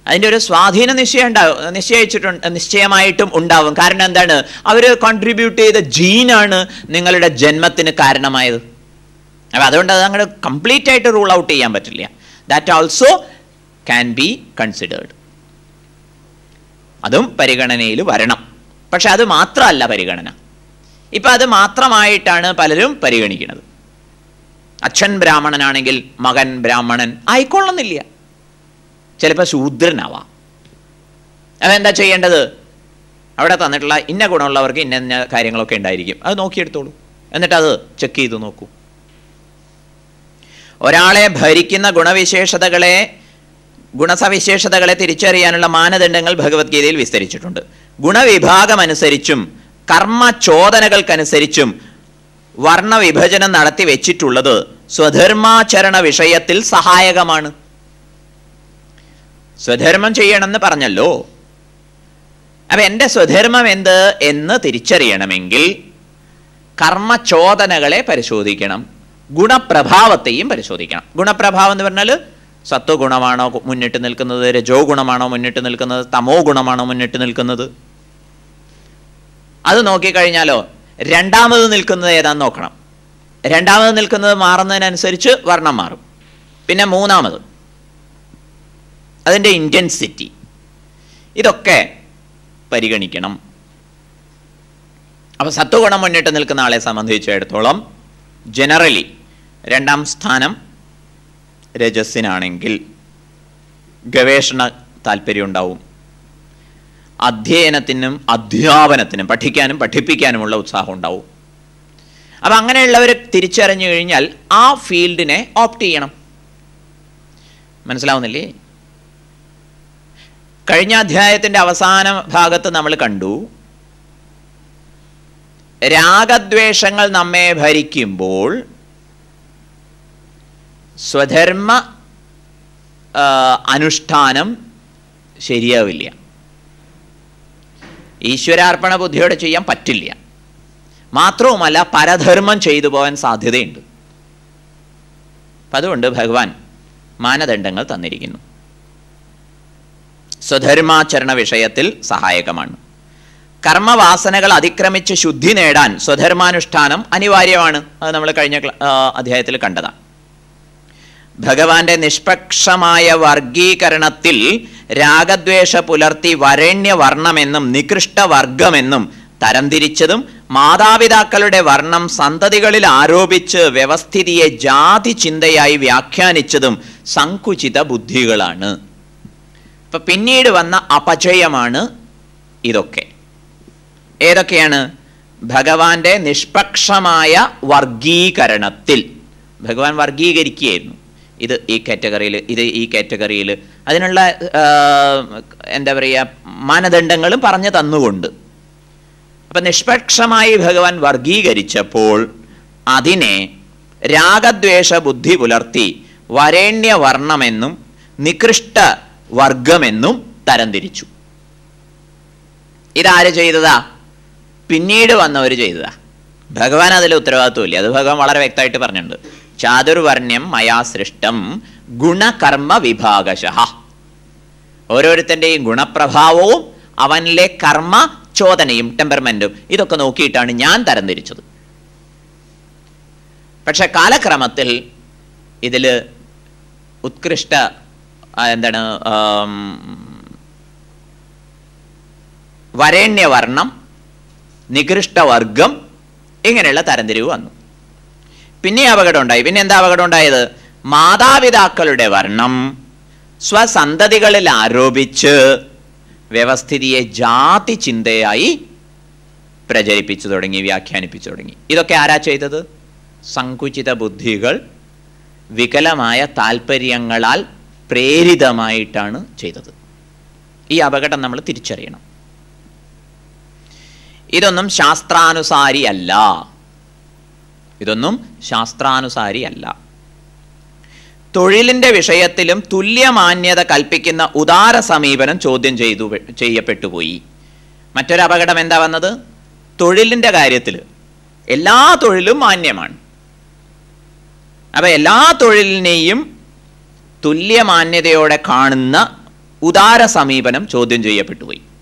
അതിൻ്റെ ഒരു സ്വാധീന നിശ്ചയം ഉണ്ടാവും നിശ്ചയിച്ചിട്ടുണ്ട് നിശ്ചയമായിട്ടും ഉണ്ടാവും കാരണം എന്താണ് അവർ കോൺട്രിബ്യൂട്ട് ചെയ്ത ജീനാണ് നിങ്ങളുടെ ജന്മത്തിന് കാരണമായത് അപ്പം അതുകൊണ്ട് അത് അങ്ങോട്ട് കംപ്ലീറ്റ് ആയിട്ട് റൂൾ ഔട്ട് ചെയ്യാൻ പറ്റില്ല that also can be considered അതും പരിഗണനയിൽ വരണം പക്ഷെ അത് മാത്രമല്ല പരിഗണന ഇപ്പം അത് മാത്രമായിട്ടാണ് പലരും പരിഗണിക്കുന്നത് അച്ഛൻ ബ്രാഹ്മണനാണെങ്കിൽ മകൻ ബ്രാഹ്മണൻ ആയിക്കൊള്ളുന്നില്ല ചിലപ്പോൾ ശൂദ്രനാവാം അതെന്താ ചെയ്യേണ്ടത് അവിടെ തന്നിട്ടുള്ള ഇന്ന ഗുണമുള്ളവർക്ക് ഇന്ന ഇന്ന കാര്യങ്ങളൊക്കെ ഉണ്ടായിരിക്കും അത് നോക്കിയെടുത്തോളൂ എന്നിട്ട് അത് ചെക്ക് ചെയ്ത് നോക്കൂ ഒരാളെ ഭരിക്കുന്ന ഗുണവിശേഷതകളെ ഗുണസവിശേഷതകളെ തിരിച്ചറിയാനുള്ള മാനദണ്ഡങ്ങൾ ഭഗവത്ഗീതയിൽ വിസ്തരിച്ചിട്ടുണ്ട് ഗുണവിഭാഗമനുസരിച്ചും കർമ്മചോദനകൾക്കനുസരിച്ചും വർണ്ണവിഭജനം നടത്തി വെച്ചിട്ടുള്ളത് സ്വധർമാചരണ വിഷയത്തിൽ സഹായകമാണ് സ്വധർമ്മം ചെയ്യണമെന്ന് പറഞ്ഞല്ലോ അപ്പൊ എൻ്റെ സ്വധർമ്മം എന്ത് എന്ന് തിരിച്ചറിയണമെങ്കിൽ കർമ്മചോദനകളെ പരിശോധിക്കണം ഗുണപ്രഭാവത്തെയും പരിശോധിക്കണം ഗുണപ്രഭാവം എന്ന് പറഞ്ഞാൽ സത്വഗുണമാണോ മുന്നിട്ട് നിൽക്കുന്നത് രജോ ഗുണമാണോ മുന്നിട്ട് നിൽക്കുന്നത് തമോ ഗുണമാണോ മുന്നിട്ട് നിൽക്കുന്നത് അത് നോക്കിക്കഴിഞ്ഞാലോ രണ്ടാമത് നിൽക്കുന്നത് ഏതാന്ന് നോക്കണം രണ്ടാമത് നിൽക്കുന്നത് മാറുന്നതിനനുസരിച്ച് വർണ്ണം മാറും പിന്നെ മൂന്നാമത് അതിൻ്റെ ഇൻറ്റൻസിറ്റി ഇതൊക്കെ പരിഗണിക്കണം അപ്പോൾ സത്വഗുണം മുന്നിട്ട് നിൽക്കുന്ന ആളെ സംബന്ധിച്ചിടത്തോളം ജനറലി രണ്ടാം സ്ഥാനം രജസ്സിനാണെങ്കിൽ ഗവേഷണ താല്പര്യം ഉണ്ടാവും അധ്യയനത്തിനും അധ്യാപനത്തിനും പഠിക്കാനും പഠിപ്പിക്കാനുമുള്ള ഉത്സാഹം ഉണ്ടാവും അപ്പം അങ്ങനെയുള്ളവർ തിരിച്ചറിഞ്ഞു കഴിഞ്ഞാൽ ആ ഫീൽഡിനെ ഓപ്റ്റ് ചെയ്യണം മനസ്സിലാവുന്നില്ലേ കഴിഞ്ഞ അധ്യായത്തിൻ്റെ അവസാന ഭാഗത്ത് നമ്മൾ കണ്ടു രാഗദ്വേഷങ്ങൾ നമ്മെ ഭരിക്കുമ്പോൾ സ്വധർമ്മ ആ, അനുഷ്ഠാനം ശരിയാവില്ല ഈശ്വരാർപ്പണ ബുദ്ധിയോടെ ചെയ്യാൻ പറ്റില്ല മാത്രവുമല്ല പരധർമ്മം ചെയ്തു പോകാൻ സാധ്യതയുണ്ട് അപ്പം അതുകൊണ്ട് ഭഗവാൻ മാനദണ്ഡങ്ങൾ തന്നിരിക്കുന്നു സ്വധർമാചരണ വിഷയത്തിൽ സഹായകമാണ് കർമ്മവാസനകൾ അതിക്രമിച്ച് ശുദ്ധി നേടാൻ സ്വധർമാനുഷ്ഠാനം അനിവാര്യമാണ് അത് നമ്മൾ കഴിഞ്ഞ ക്ല- ആ, അധ്യായത്തിൽ കണ്ടതാണ് ഭഗവാന്റെ നിഷ്പക്ഷമായ വർഗീകരണത്തിൽ രാഗദ്വേഷ പുലർത്തി വരണ്യവർണ്ണമെന്നും നികൃഷ്ട വർഗമെന്നും തരംതിരിച്ചതും മാതാപിതാക്കളുടെ വർണ്ണം സന്തതികളിൽ ആരോപിച്ച് വ്യവസ്ഥിതിയെ ജാതി ചിന്തയായി വ്യാഖ്യാനിച്ചതും സങ്കുചിത ബുദ്ധികളാണ് ഇപ്പൊ പിന്നീട് വന്ന അപചയമാണ് ഇതൊക്കെ ഏതൊക്കെയാണ് ഭഗവാന്റെ നിഷ്പക്ഷമായ വർഗീകരണത്തിൽ ഭഗവാൻ വർഗീകരിക്കുകയായിരുന്നു ഇത് ഈ കാറ്റഗറിയിൽ ഇത് ഈ കാറ്റഗറിയിൽ അതിനുള്ള ആ, എന്താ പറയുക മാനദണ്ഡങ്ങളും പറഞ്ഞു തന്നുകൊണ്ട് അപ്പം നിഷ്പക്ഷമായി ഭഗവാൻ വർഗീകരിച്ചപ്പോൾ അതിനെ രാഗദ്വേഷ ബുദ്ധി പുലർത്തി വരേണ്യവർണ്ണമെന്നും നികൃഷ്ട വർഗമെന്നും തരംതിരിച്ചു ഇതാര് ചെയ്തതാ പിന്നീട് വന്നവർ ചെയ്തതാ ഭഗവാൻ അതിൽ ഉത്തരവാദിത്വമില്ല അത് ഭഗവാൻ വളരെ വ്യക്തമായിട്ട് പറഞ്ഞിട്ടുണ്ട് ചാതുർവർണ്ണ്യം മയാ സൃഷ്ടം ഗുണകർമ്മ വിഭാഗശ ഓരോരുത്തൻ്റെയും ഗുണപ്രഭാവവും അവനിലെ കർമ്മ ചോദനയും ടെമ്പർമെൻറ്റും ഇതൊക്കെ നോക്കിയിട്ടാണ് ഞാൻ തരംതിരിച്ചത് പക്ഷെ കാലക്രമത്തിൽ ഇതിൽ ഉത്കൃഷ്ട ആ, എന്താണ് ആം, വരേണ്യവർണം നികൃഷ്ടവർഗം ഇങ്ങനെയുള്ള തരംതിരിവ് വന്നു പിന്നെ അപകടം ഉണ്ടായി പിന്നെ എന്താ അപകടം ഉണ്ടായത് മാതാപിതാക്കളുടെ വർണ്ണം സ്വസന്തതികളിൽ ആരോപിച്ച് വ്യവസ്ഥിതിയെ ജാതി ചിന്തയായി പ്രചരിപ്പിച്ചു തുടങ്ങി വ്യാഖ്യാനിപ്പിച്ചു തുടങ്ങി ഇതൊക്കെ ആരാ ചെയ്തത് സങ്കുചിത ബുദ്ധികൾ വികലമായ താല്പര്യങ്ങളാൽ പ്രേരിതമായിട്ടാണ് ചെയ്തത് ഈ അപകടം നമ്മൾ തിരിച്ചറിയണം ഇതൊന്നും ശാസ്ത്രാനുസാരി അല്ല ഇതൊന്നും ശാസ്ത്രാനുസാരി അല്ല തൊഴിലിന്റെ വിഷയത്തിലും തുല്യമാന്യത കൽപ്പിക്കുന്ന ഉദാര സമീപനം ചോദ്യം ചെയ്തു ചെയ്യപ്പെട്ടുപോയി മറ്റൊരു അപകടം എന്താ വന്നത് തൊഴിലിന്റെ കാര്യത്തിൽ എല്ലാ തൊഴിലും മാന്യമാണ് അപ്പൊ എല്ലാ തൊഴിലിനെയും തുല്യമാന്യതയോടെ കാണുന്ന ഉദാര സമീപനം ചോദ്യം ചെയ്യപ്പെട്ടുപോയി